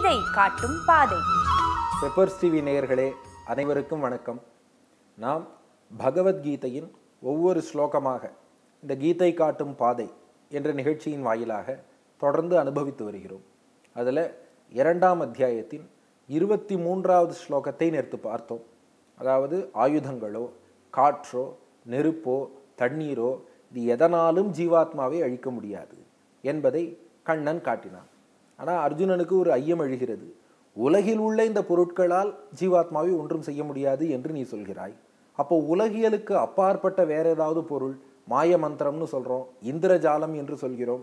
கீதை காட்டும் பாதை peppers TV நேயர்களே அனைவருக்கும் வணக்கம் நாம் பகவத்கீதையின் ஒவ்வொரு ஸ்லோகமாக இந்த கீதை காட்டும் பாதை என்ற நிகழ்ச்சியின் வாயிலாக தொடர்ந்து அனுபவித்து வருகிறோம் அதில் இரண்டாம் அத்தியாயத்தின் இருபத்தி மூன்றாவது ஸ்லோகத்தை நேர்த்து பார்த்தோம் அதாவது ஆயுதங்களோ காற்றோ நெருப்போ தண்ணீரோ இது எதனாலும் ஜீவாத்மாவை அழிக்க முடியாது என்பதை கண்ணன் காட்டினான் ஆனால் அர்ஜுனனுக்கு ஒரு ஐயம் எழுகிறது உலகில் உள்ள இந்த பொருட்களால் ஜீவாத்மாவை ஒன்றும் செய்ய முடியாது என்று நீ சொல்கிறாய் அப்போ உலகியலுக்கு அப்பாற்பட்ட வேற ஏதாவது பொருள் மாய மந்திரம்னு சொல்கிறோம் இந்திரஜாலம் என்று சொல்கிறோம்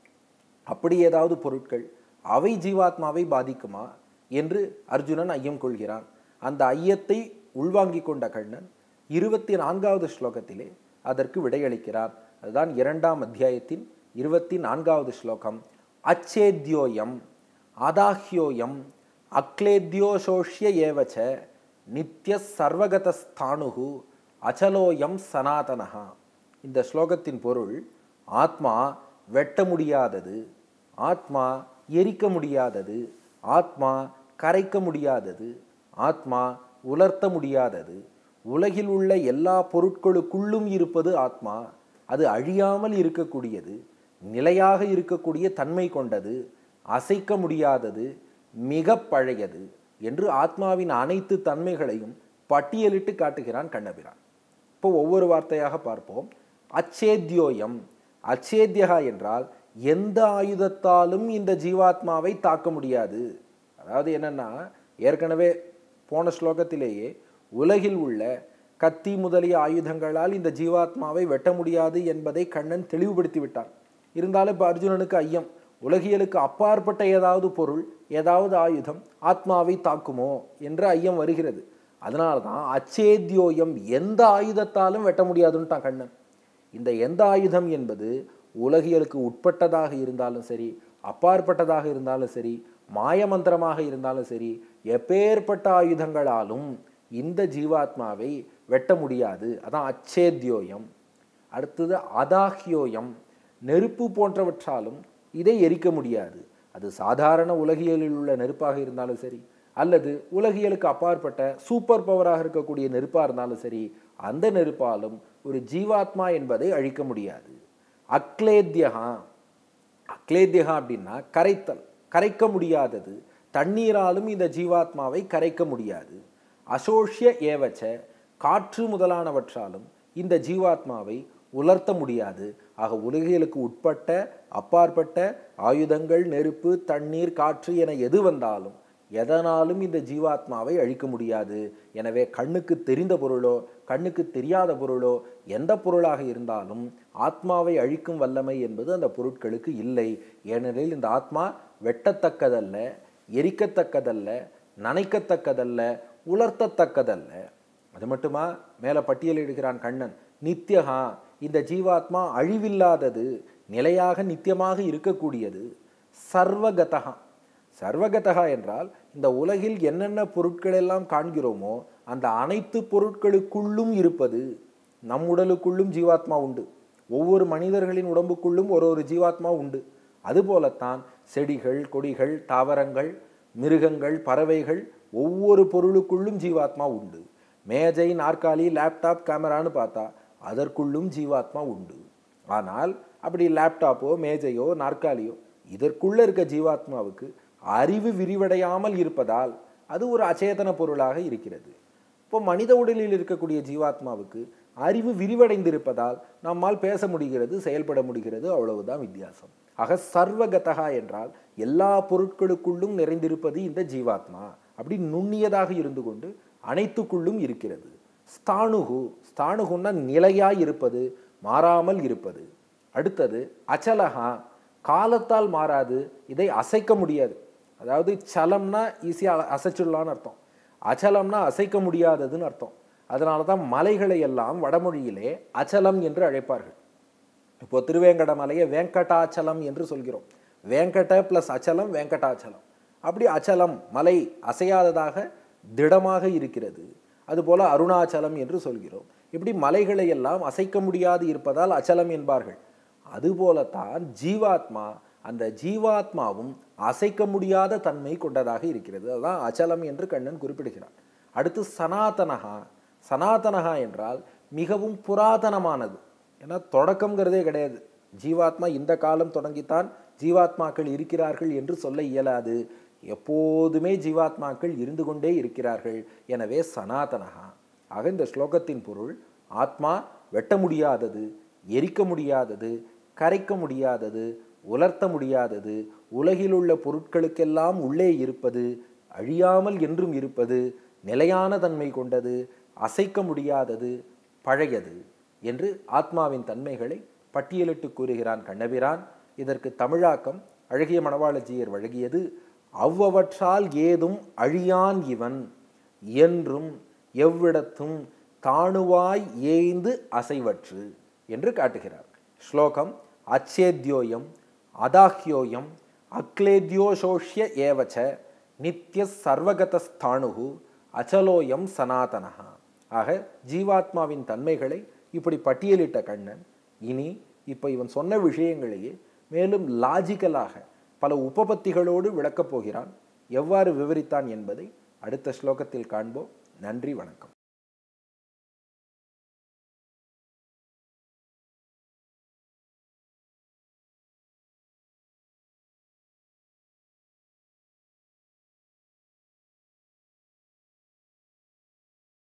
அப்படி ஏதாவது பொருட்கள் அவை ஜீவாத்மாவை பாதிக்குமா என்று அர்ஜுனன் ஐயம் கொள்கிறான் அந்த ஐயத்தை உள்வாங்கிக் கொண்ட கண்ணன் இருபத்தி நான்காவது ஸ்லோகத்திலே அதற்கு விடையளிக்கிறார் அதுதான் இரண்டாம் அத்தியாயத்தின் இருபத்தி நான்காவது ஸ்லோகம் அச்சேத்யோயம் ஆதாஹ்யோயம் அக்லேத்யோஷோஷ்ய ஏவச்ச நித்ய சர்வகதஸ்தானுகு அச்சலோயம் சனாதனஹா இந்த ஸ்லோகத்தின் பொருள் ஆத்மா வெட்ட முடியாதது ஆத்மா எரிக்க முடியாதது ஆத்மா கரைக்க முடியாதது ஆத்மா உலர்த்த முடியாதது உலகில் உள்ள எல்லா பொருட்களுக்குள்ளும் இருப்பது ஆத்மா அது அழியாமல் இருக்கக்கூடியது நிலையாக இருக்கக்கூடிய தன்மை கொண்டது அசைக்க முடியாதது மிக பழையது என்று ஆத்மாவின் அனைத்து தன்மைகளையும் பட்டியலிட்டு காட்டுகிறான் கண்ணபிரான் இப்போ ஒவ்வொரு வார்த்தையாக பார்ப்போம் அச்சேத்யோயம் அச்சேத்யகா என்றால் எந்த ஆயுதத்தாலும் இந்த ஜீவாத்மாவை தாக்க முடியாது அதாவது என்னன்னா ஏற்கனவே போன ஸ்லோகத்திலேயே உலகில் உள்ள கத்தி முதலிய ஆயுதங்களால் இந்த ஜீவாத்மாவை வெட்ட முடியாது என்பதை கண்ணன் தெளிவுபடுத்தி விட்டான் இருந்தாலும் இப்போ அர்ஜுனனுக்கு ஐயம் உலகியலுக்கு அப்பாற்பட்ட ஏதாவது பொருள் ஏதாவது ஆயுதம் ஆத்மாவை தாக்குமோ என்ற ஐயம் வருகிறது அதனால தான் அச்சேத்யோயம் எந்த ஆயுதத்தாலும் வெட்ட முடியாதுன்ட்டான் கண்ணன் இந்த எந்த ஆயுதம் என்பது உலகியலுக்கு உட்பட்டதாக இருந்தாலும் சரி அப்பாற்பட்டதாக இருந்தாலும் சரி மாயமந்திரமாக இருந்தாலும் சரி எப்பேற்பட்ட ஆயுதங்களாலும் இந்த ஜீவாத்மாவை வெட்ட முடியாது அதான் அச்சேத்யோயம் அடுத்தது அதாஹ்யோயம் நெருப்பு போன்றவற்றாலும் இதை எரிக்க முடியாது அது சாதாரண உலகியலில் உள்ள நெருப்பாக இருந்தாலும் சரி அல்லது உலகியலுக்கு அப்பாற்பட்ட சூப்பர் பவராக இருக்கக்கூடிய நெருப்பாக இருந்தாலும் சரி அந்த நெருப்பாலும் ஒரு ஜீவாத்மா என்பதை அழிக்க முடியாது அக்லேத்யகா அக்லேத்யகா அப்படின்னா கரைத்தல் கரைக்க முடியாதது தண்ணீராலும் இந்த ஜீவாத்மாவை கரைக்க முடியாது அசோஷ்ய ஏவச்ச காற்று முதலானவற்றாலும் இந்த ஜீவாத்மாவை உலர்த்த முடியாது ஆக உலகியலுக்கு உட்பட்ட அப்பாற்பட்ட ஆயுதங்கள் நெருப்பு தண்ணீர் காற்று என எது வந்தாலும் எதனாலும் இந்த ஜீவாத்மாவை அழிக்க முடியாது எனவே கண்ணுக்கு தெரிந்த பொருளோ கண்ணுக்கு தெரியாத பொருளோ எந்த பொருளாக இருந்தாலும் ஆத்மாவை அழிக்கும் வல்லமை என்பது அந்த பொருட்களுக்கு இல்லை ஏனெனில் இந்த ஆத்மா வெட்டத்தக்கதல்ல எரிக்கத்தக்கதல்ல நனைக்கத்தக்கதல்ல உலர்த்தத்தக்கதல்ல அது மட்டுமா மேலே பட்டியலிடுகிறான் கண்ணன் நித்தியகா இந்த ஜீவாத்மா அழிவில்லாதது நிலையாக நித்தியமாக இருக்கக்கூடியது சர்வகதகா சர்வகதகா என்றால் இந்த உலகில் என்னென்ன பொருட்கள் எல்லாம் காண்கிறோமோ அந்த அனைத்து பொருட்களுக்குள்ளும் இருப்பது நம் உடலுக்குள்ளும் ஜீவாத்மா உண்டு ஒவ்வொரு மனிதர்களின் உடம்புக்குள்ளும் ஒரு ஒரு ஜீவாத்மா உண்டு அதுபோலத்தான் செடிகள் கொடிகள் தாவரங்கள் மிருகங்கள் பறவைகள் ஒவ்வொரு பொருளுக்குள்ளும் ஜீவாத்மா உண்டு மேஜை நாற்காலி லேப்டாப் கேமரான்னு பார்த்தா அதற்குள்ளும் ஜீவாத்மா உண்டு ஆனால் அப்படி லேப்டாப்போ மேஜையோ நாற்காலியோ இதற்குள்ள இருக்க ஜீவாத்மாவுக்கு அறிவு விரிவடையாமல் இருப்பதால் அது ஒரு அச்சேதன பொருளாக இருக்கிறது இப்போ மனித உடலில் இருக்கக்கூடிய ஜீவாத்மாவுக்கு அறிவு விரிவடைந்திருப்பதால் நம்மால் பேச முடிகிறது செயல்பட முடிகிறது அவ்வளவுதான் வித்தியாசம் ஆக சர்வகதகா என்றால் எல்லா பொருட்களுக்குள்ளும் நிறைந்திருப்பது இந்த ஜீவாத்மா அப்படி நுண்ணியதாக இருந்து கொண்டு அனைத்துக்குள்ளும் இருக்கிறது ஸ்தானுகு ஸ்தானுகுன்னா நிலையாய் இருப்பது மாறாமல் இருப்பது அடுத்தது அச்சலகா காலத்தால் மாறாது இதை அசைக்க முடியாது அதாவது சலம்னா ஈஸியாக அசைச்சிடலான்னு அர்த்தம் அச்சலம்னா அசைக்க முடியாததுன்னு அர்த்தம் அதனால தான் மலைகளை எல்லாம் வடமொழியிலே அச்சலம் என்று அழைப்பார்கள் இப்போ திருவேங்கட மலையை வேங்கடாச்சலம் என்று சொல்கிறோம் வேங்கட ப்ளஸ் அச்சலம் வேங்கடாச்சலம் அப்படி அச்சலம் மலை அசையாததாக திடமாக இருக்கிறது அதுபோல அருணாச்சலம் என்று சொல்கிறோம் இப்படி மலைகளை எல்லாம் அசைக்க முடியாது இருப்பதால் அச்சலம் என்பார்கள் அதுபோலத்தான் ஜீவாத்மா அந்த ஜீவாத்மாவும் அசைக்க முடியாத தன்மை கொண்டதாக இருக்கிறது அதுதான் அச்சலம் என்று கண்ணன் குறிப்பிடுகிறான் அடுத்து சனாதனகா சனாதனகா என்றால் மிகவும் புராதனமானது ஏன்னா தொடக்கம்ங்கிறதே கிடையாது ஜீவாத்மா இந்த காலம் தொடங்கித்தான் ஜீவாத்மாக்கள் இருக்கிறார்கள் என்று சொல்ல இயலாது எப்போதுமே ஜீவாத்மாக்கள் இருந்து கொண்டே இருக்கிறார்கள் எனவே சனாதனகா ஆக இந்த ஸ்லோகத்தின் பொருள் ஆத்மா வெட்ட முடியாதது எரிக்க முடியாதது கரைக்க முடியாதது உலர்த்த முடியாதது உலகில் உள்ள பொருட்களுக்கெல்லாம் உள்ளே இருப்பது அழியாமல் என்றும் இருப்பது நிலையான தன்மை கொண்டது அசைக்க முடியாதது பழையது என்று ஆத்மாவின் தன்மைகளை பட்டியலிட்டு கூறுகிறான் கண்ணபிரான் இதற்கு தமிழாக்கம் அழகிய மணவாளஜியர் வழங்கியது அவ்வவற்றால் ஏதும் அழியான் இவன் என்றும் எவ்விடத்தும் தாணுவாய் ஏய்ந்து அசைவற்று என்று காட்டுகிறார் ஸ்லோகம் அச்சேத்யோயம் அதாஹ்யோயம் அக்லேத்யோஷோஷ்ய ஏவச்ச நித்திய சர்வகதஸ்தாணுகு அச்சலோயம் சனாதனஹா ஆக ஜீவாத்மாவின் தன்மைகளை இப்படி பட்டியலிட்ட கண்ணன் இனி இப்போ இவன் சொன்ன விஷயங்களையே மேலும் லாஜிக்கலாக பல உபபத்திகளோடு விளக்கப் போகிறான் எவ்வாறு விவரித்தான் என்பதை அடுத்த ஸ்லோகத்தில் காண்போம் நன்றி வணக்கம்